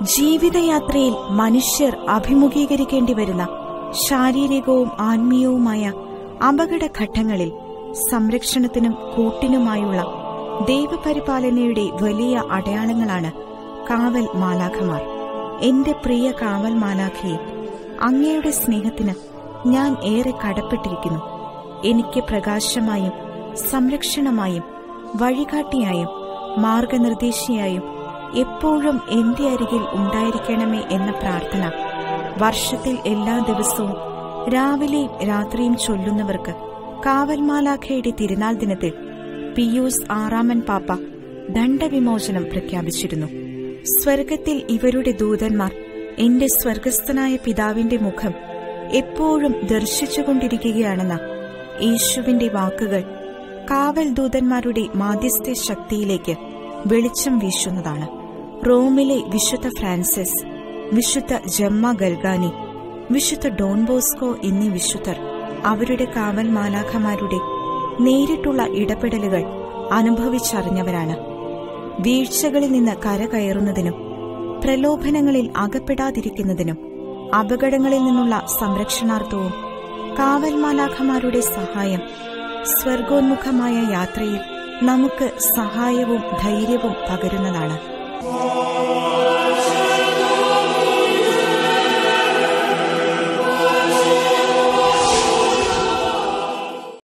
ജീവിതയാത്രയിൽ മനുഷ്യർ അഭിമുഖീകരിക്കേണ്ടി വരുന്ന ശാരീരികവും ആത്മീയവുമായ അപകടഘട്ടങ്ങളിൽ സംരക്ഷണത്തിനും കൂട്ടിനുമായുള്ള ദൈവപരിപാലനയുടെ വലിയ അടയാളങ്ങളാണ് കാവൽ മാലാഖമാർ എന്റെ പ്രിയ കാവൽ മാലാഖയെ അങ്ങയുടെ സ്നേഹത്തിന് ഞാൻ ഏറെ കടപ്പെട്ടിരിക്കുന്നു എനിക്ക് പ്രകാശമായും സംരക്ഷണമായും വഴികാട്ടിയായും മാർഗനിർദ്ദേശിയായും എപ്പോഴും എന്റെ അരികിൽ ഉണ്ടായിരിക്കണമേ എന്ന പ്രാർത്ഥന വർഷത്തിൽ എല്ലാ ദിവസവും രാവിലെയും രാത്രിയും ചൊല്ലുന്നവർക്ക് കാവൽമാലാഖയുടെ തിരുനാൾ ദിനത്തിൽ പിയൂസ് ആറാമൻ പാപ്പ ദണ്ഡവിമോചനം പ്രഖ്യാപിച്ചിരുന്നു സ്വർഗത്തിൽ ഇവരുടെ ദൂതന്മാർ എന്റെ സ്വർഗസ്ഥനായ പിതാവിന്റെ മുഖം എപ്പോഴും ദർശിച്ചുകൊണ്ടിരിക്കുകയാണെന്ന യേശുവിന്റെ വാക്കുകൾ കാവൽ ദൂതന്മാരുടെ മാധ്യസ്ഥ ശക്തിയിലേക്ക് വെളിച്ചം വീശുന്നതാണ് റോമിലെ വിശുദ്ധ ഫ്രാൻസിസ് വിശുദ്ധ ജമ്മ ഗൽഗാനി വിശുദ്ധ ഡോൺ ബോസ്കോ എന്നീ വിശുദ്ധർ അവരുടെ കാവൽ മാലാഖമാരുടെ നേരിട്ടുള്ള ഇടപെടലുകൾ അനുഭവിച്ചറിഞ്ഞവരാണ് വീഴ്ചകളിൽ നിന്ന് കരകയറുന്നതിനും പ്രലോഭനങ്ങളിൽ അകപ്പെടാതിരിക്കുന്നതിനും അപകടങ്ങളിൽ നിന്നുള്ള സംരക്ഷണാർത്ഥവും കാവൽമാലാഖമാരുടെ സഹായം സ്വർഗോന്മുഖമായ യാത്രയിൽ നമുക്ക് സഹായവും ധൈര്യവും പകരുന്നതാണ്